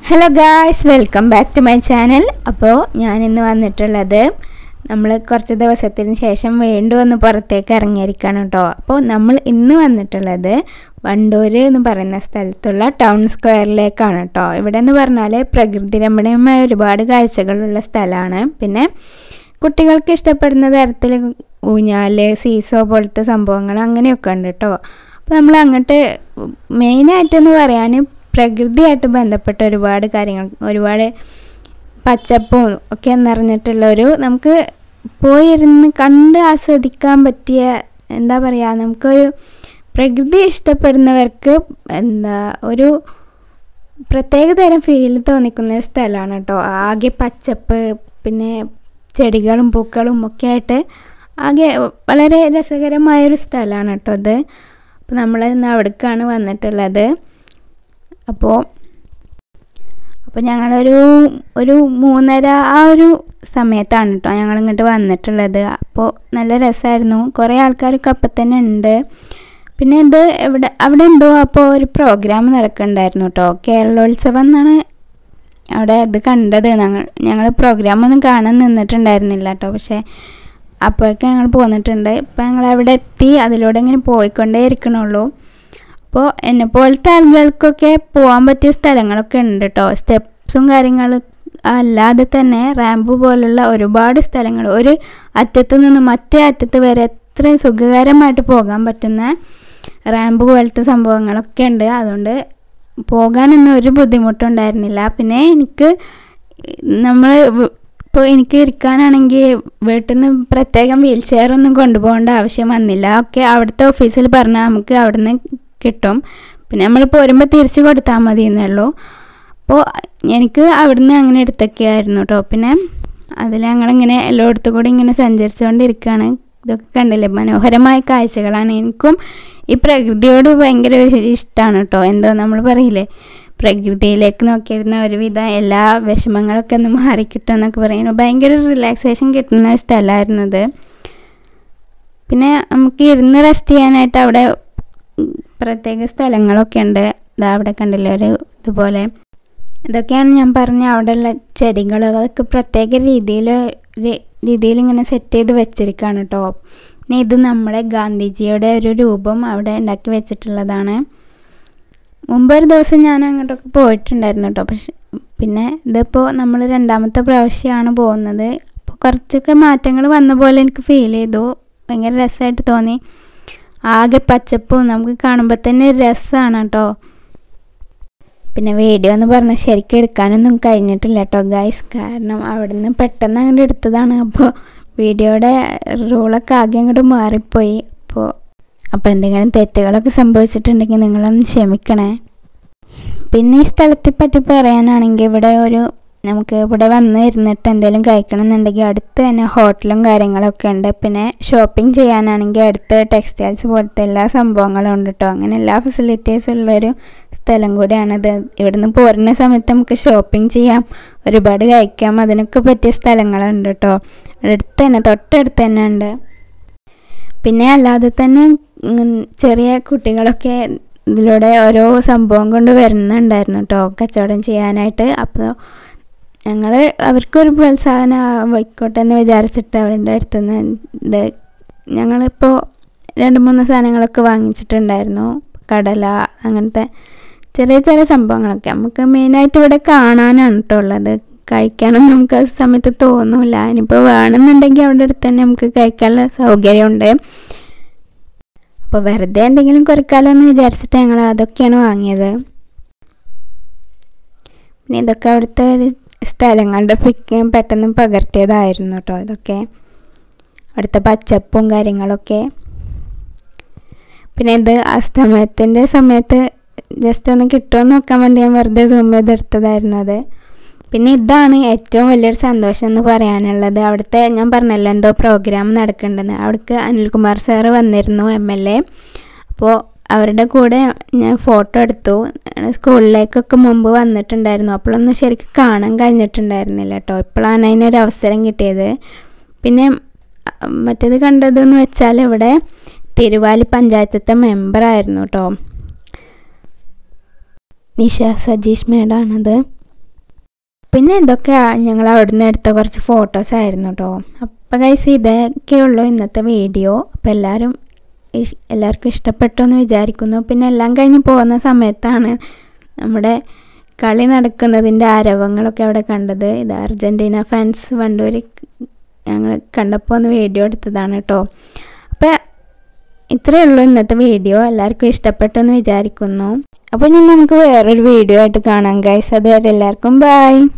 hello guys welcome back to my channel അപ്പോൾ ഞാനിന്ന് വന്നിട്ടുള്ളത് നമ്മൾ കുറച്ച് ദിവസത്തിന് ശേഷം വീണ്ടും ഒന്ന് പുറത്തേക്ക് ഇറങ്ങിയിരിക്കുകയാണ് കേട്ടോ അപ്പോൾ നമ്മൾ ഇന്ന് വന്നിട്ടുള്ളത് വണ്ടൂര് എന്ന് പറയുന്ന സ്ഥലത്തുള്ള ടൗൺ സ്ക്വയറിലേക്കാണ് കേട്ടോ ഇവിടെ എന്ന് പറഞ്ഞാൽ പ്രകൃതി രമണീയമായ ഒരുപാട് കാഴ്ചകളുള്ള സ്ഥലമാണ് പിന്നെ കുട്ടികൾക്ക് ഇഷ്ടപ്പെടുന്ന തരത്തിൽ ഊഞ്ഞാല് സീസോ പോലത്തെ സംഭവങ്ങൾ അങ്ങനെയൊക്കെ ഉണ്ട് കേട്ടോ അപ്പോൾ നമ്മൾ അങ്ങോട്ട് മെയിനായിട്ടെന്ന് പറയാൻ പ്രകൃതിയായിട്ട് ബന്ധപ്പെട്ട ഒരുപാട് കാര്യങ്ങൾ ഒരുപാട് പച്ചപ്പും ഒക്കെ നിറഞ്ഞിട്ടുള്ള ഒരു നമുക്ക് പോയിരുന്ന് കണ്ട് ആസ്വദിക്കാൻ പറ്റിയ എന്താ പറയുക നമുക്കൊരു പ്രകൃതി ഇഷ്ടപ്പെടുന്നവർക്ക് എന്താ ഒരു പ്രത്യേക തരം ഫീൽ തോന്നിക്കുന്ന സ്ഥലമാണ് കേട്ടോ ആകെ പച്ചപ്പ് പിന്നെ ചെടികളും പൂക്കളും ഒക്കെ ആയിട്ട് ആകെ വളരെ രസകരമായൊരു സ്ഥലമാണ് കേട്ടോ ഇത് അപ്പോൾ നമ്മൾ ഇന്ന് അവിടേക്കാണ് വന്നിട്ടുള്ളത് അപ്പോൾ അപ്പോൾ ഞങ്ങളൊരു ഒരു മൂന്നര ആ ഒരു സമയത്താണ് കേട്ടോ ഞങ്ങൾ ഇങ്ങോട്ട് വന്നിട്ടുള്ളത് അപ്പോൾ നല്ല രസമായിരുന്നു കുറേ ആൾക്കാരൊക്കെ അപ്പം തന്നെ ഉണ്ട് പിന്നെ ഇത് ഇവിടെ അവിടെ എന്തോ അപ്പോൾ ഒരു പ്രോഗ്രാം നടക്കുന്നുണ്ടായിരുന്നു കേട്ടോ കേരളോത്സവം എന്നാണ് അവിടെ ഇത് കണ്ടത് ഞങ്ങൾ ഞങ്ങൾ പ്രോഗ്രാം ഒന്നും കാണാൻ നിന്നിട്ടുണ്ടായിരുന്നില്ല കേട്ടോ പക്ഷേ അപ്പോഴൊക്കെ ഞങ്ങൾ പോന്നിട്ടുണ്ട് ഇപ്പം ഞങ്ങൾ അവിടെ എത്തി അതിലൂടെ ഇങ്ങനെ പോയിക്കൊണ്ടേ ഇരിക്കണുള്ളൂ അപ്പോൾ എന്നെ പോലത്തെ ആളുകൾക്കൊക്കെ പോകാൻ പറ്റിയ സ്ഥലങ്ങളൊക്കെ ഉണ്ട് കേട്ടോ സ്റ്റെപ്സും കാര്യങ്ങൾ അല്ലാതെ തന്നെ റാമ്പ് പോലുള്ള ഒരുപാട് സ്ഥലങ്ങൾ ഒരു അറ്റത്ത് നിന്ന് മറ്റേ അറ്റത്ത് വരെ എത്രയും സുഖകരമായിട്ട് പോകാൻ പറ്റുന്ന റാമ്പ് പോലത്തെ സംഭവങ്ങളൊക്കെ ഉണ്ട് അതുകൊണ്ട് പോകാനൊന്നും ഒരു ബുദ്ധിമുട്ടുണ്ടായിരുന്നില്ല പിന്നെ എനിക്ക് നമ്മൾ ഇപ്പോൾ എനിക്ക് ഇരിക്കാനാണെങ്കിൽ വീട്ടിൽ നിന്ന് പ്രത്യേകം വീൽ ചെയർ ഒന്നും കൊണ്ടുപോകേണ്ട ആവശ്യം വന്നില്ല ഒക്കെ അവിടുത്തെ ഓഫീസിൽ പറഞ്ഞാൽ നമുക്ക് അവിടുന്ന് കിട്ടും പിന്നെ നമ്മൾ പോരുമ്പോൾ തിരിച്ച് കൊടുത്താൽ മതി എന്നുള്ളൂ അപ്പോൾ എനിക്ക് അവിടുന്ന് അങ്ങനെ എടുത്തൊക്കെയായിരുന്നു കേട്ടോ പിന്നെ അതിൽ ഞങ്ങളിങ്ങനെ എല്ലായിടത്തും കൂടി ഇങ്ങനെ സഞ്ചരിച്ചുകൊണ്ടിരിക്കുകയാണ് ഇതൊക്കെ കണ്ടില്ലേ മനോഹരമായ കാഴ്ചകളാണ് എനിക്കും ഈ പ്രകൃതിയോട് ഭയങ്കര ഒരു ഇഷ്ടമാണ് കേട്ടോ എന്തോ നമ്മൾ പറയില്ലേ പ്രകൃതിയിലേക്ക് നോക്കിയിരുന്ന ഒരുവിധം എല്ലാ വിഷമങ്ങളൊക്കെ ഒന്ന് മാറിക്കിട്ടും എന്നൊക്കെ പറയുന്നു ഭയങ്കര റിലാക്സേഷൻ കിട്ടുന്ന ഒരു സ്ഥലമായിരുന്നു ഇത് പിന്നെ നമുക്ക് ഇരുന്ന് റെസ്റ്റ് ചെയ്യാനായിട്ട് അവിടെ പ്രത്യേക സ്ഥലങ്ങളൊക്കെ ഉണ്ട് ഇതാ അവിടെ കണ്ടില്ലേ ഒരു ഇതുപോലെ ഇതൊക്കെയാണ് ഞാൻ പറഞ്ഞ അവിടെയുള്ള ചെടികൾ അതൊക്കെ പ്രത്യേക രീതിയിൽ രീതിയിൽ ഇങ്ങനെ സെറ്റ് ചെയ്ത് വെച്ചിരിക്കുകയാണ് കേട്ടോ പിന്നെ ഇത് നമ്മുടെ ഗാന്ധിജിയുടെ ഒരു രൂപം അവിടെ ഉണ്ടാക്കി വെച്ചിട്ടുള്ളതാണ് മുമ്പൊരു ദിവസം ഞാൻ അങ്ങോട്ടൊക്കെ പോയിട്ടുണ്ടായിരുന്നു കേട്ടോ പക്ഷെ പിന്നെ ഇതിപ്പോൾ നമ്മൾ രണ്ടാമത്തെ പ്രാവശ്യമാണ് പോകുന്നത് അപ്പോൾ കുറച്ചൊക്കെ മാറ്റങ്ങൾ വന്ന പോലെ എനിക്ക് ഫീൽ ചെയ്തു ഭയങ്കര രസമായിട്ട് തോന്നി ആകെ പച്ചപ്പും നമുക്ക് കാണുമ്പോൾ തന്നെ ഒരു രസമാണ് കേട്ടോ പിന്നെ വീഡിയോ എന്ന് പറഞ്ഞാൽ ശരിക്കും എടുക്കാനൊന്നും കഴിഞ്ഞിട്ടില്ല കേട്ടോ ഗൈസ് കാരണം അവിടുന്ന് പെട്ടെന്ന് അങ്ങോട്ട് എടുത്തതാണ് അപ്പോൾ വീഡിയോയുടെ റൂളൊക്കെ ആകെ അങ്ങോട്ട് മാറിപ്പോയി അപ്പോൾ അപ്പോൾ എന്തെങ്കിലും തെറ്റുകളൊക്കെ സംഭവിച്ചിട്ടുണ്ടെങ്കിൽ നിങ്ങളൊന്ന് ക്ഷമിക്കണേ പിന്നെ ഈ സ്ഥലത്തെ പറ്റി പറയാനാണെങ്കിൽ ഇവിടെ ഒരു നമുക്ക് ഇവിടെ വന്ന് ഇരുന്നിട്ട് എന്തെങ്കിലും കഴിക്കണം എന്നുണ്ടെങ്കിൽ അടുത്ത് തന്നെ ഹോട്ടലും കാര്യങ്ങളൊക്കെ ഉണ്ട് പിന്നെ ഷോപ്പിംഗ് ചെയ്യാനാണെങ്കിൽ അടുത്ത് ടെക്സ്റ്റൈൽസ് പോലത്തെ എല്ലാ സംഭവങ്ങളും ഉണ്ട് കേട്ടോ അങ്ങനെ എല്ലാ ഫെസിലിറ്റീസും ഉള്ളൊരു സ്ഥലം കൂടിയാണിത് ഇവിടുന്ന് പോരുന്ന സമയത്ത് നമുക്ക് ഷോപ്പിംഗ് ചെയ്യാം ഒരുപാട് കഴിക്കാം അതിനൊക്കെ പറ്റിയ സ്ഥലങ്ങളുണ്ട് കേട്ടോ അടുത്ത് തന്നെ തൊട്ടടുത്ത് തന്നെ ഉണ്ട് പിന്നെ അല്ലാതെ തന്നെ ചെറിയ കുട്ടികളൊക്കെ ഇതിലൂടെ ഓരോ സംഭവം കൊണ്ട് വരുന്നുണ്ടായിരുന്നു കേട്ടോ കച്ചവടം ചെയ്യാനായിട്ട് അപ്പോൾ ഞങ്ങൾ അവർക്കൊരു പ്രോത്സാഹനം ആയിക്കോട്ടെ എന്ന് വിചാരിച്ചിട്ട് അവരുടെ അടുത്തുനിന്ന് ഇത് ഞങ്ങളിപ്പോൾ രണ്ട് മൂന്ന് സാധനങ്ങളൊക്കെ വാങ്ങിച്ചിട്ടുണ്ടായിരുന്നു കടല അങ്ങനത്തെ ചെറിയ ചെറിയ സംഭവങ്ങളൊക്കെ നമുക്ക് മെയിനായിട്ട് ഇവിടെ കാണാനാണ് കേട്ടോ ഉള്ളത് കഴിക്കാനൊന്നും നമുക്ക് ആ സമയത്ത് തോന്നില്ല ഇനിയിപ്പോൾ വേണമെന്നുണ്ടെങ്കിൽ അവിടെ അടുത്ത് തന്നെ നമുക്ക് കഴിക്കാനുള്ള സൗകര്യമുണ്ട് അപ്പോൾ വെറുതെ എന്തെങ്കിലും കുറക്കാലോ എന്ന് വിചാരിച്ചിട്ട് ഞങ്ങൾ അതൊക്കെയാണ് വാങ്ങിയത് പിന്നെ ഇതൊക്കെ അവിടുത്തെ ഒരു സ്ഥലങ്ങളുടെ പിക്ക് പെട്ടെന്ന് പകർത്തിയതായിരുന്നു കേട്ടോ ഇതൊക്കെ അവിടുത്തെ പച്ചപ്പും കാര്യങ്ങളൊക്കെ പിന്നെ ഇത് അസ്തമയത്തിൻ്റെ സമയത്ത് ജസ്റ്റ് ഒന്ന് കിട്ടുമോ നോക്കാൻ വേണ്ടി ഞാൻ വെറുതെ സൂം ചെയ്തെടുത്തതായിരുന്നു അത് പിന്നെ ഇതാണ് ഏറ്റവും വലിയൊരു സന്തോഷം എന്ന് പറയാനുള്ളത് അവിടുത്തെ ഞാൻ പറഞ്ഞല്ലോ എന്തോ പ്രോഗ്രാം നടക്കുന്നുണ്ടെന്ന് അവിടേക്ക് അനിൽകുമാർ സാറ് വന്നിരുന്നു എം എൽ എ അപ്പോൾ അവരുടെ കൂടെ ഞാൻ ഫോട്ടോ എടുത്തു സ്കൂളിലേക്കൊക്കെ മുമ്പ് വന്നിട്ടുണ്ടായിരുന്നു അപ്പോഴൊന്നും ശരിക്കും കാണാൻ കഴിഞ്ഞിട്ടുണ്ടായിരുന്നില്ല കേട്ടോ ഇപ്പോഴാണ് അതിനൊരു അവസരം കിട്ടിയത് പിന്നെ മറ്റേത് കണ്ടതെന്ന് വെച്ചാൽ ഇവിടെ തിരുവാലി പഞ്ചായത്തത്തെ മെമ്പറായിരുന്നു കേട്ടോ നിഷ സജീഷ് മേഡാണത് പിന്നെ ഇതൊക്കെ ഞങ്ങൾ അവിടുന്ന് എടുത്ത കുറച്ച് ഫോട്ടോസ് ആയിരുന്നു കേട്ടോ അപ്പം ഗൈസ് ഇതൊക്കെ ഉള്ളൂ ഇന്നത്തെ വീഡിയോ അപ്പോൾ എല്ലാവരും ഇഷ്- എല്ലാവർക്കും ഇഷ്ടപ്പെട്ടു എന്ന് വിചാരിക്കുന്നു പിന്നെ എല്ലാം കഴിഞ്ഞ് പോകുന്ന സമയത്താണ് നമ്മുടെ കളി നടക്കുന്നതിൻ്റെ ആരവങ്ങളൊക്കെ അവിടെ കണ്ടത് ഇത് അർജൻറ്റീന ഫാൻസ് വണ്ടൂർ ഞങ്ങൾ കണ്ടപ്പോൾ ഒന്ന് വീഡിയോ എടുത്തതാണ് കേട്ടോ അപ്പോൾ ഇത്രയേ ഉള്ളൂ ഇന്നത്തെ വീഡിയോ എല്ലാവർക്കും ഇഷ്ടപ്പെട്ടു എന്ന് വിചാരിക്കുന്നു അപ്പോൾ ഇനി നമുക്ക് വേറൊരു വീഡിയോ ആയിട്ട് കാണാം ഗൈസ് അതുവരെ എല്ലാവർക്കും ബൈ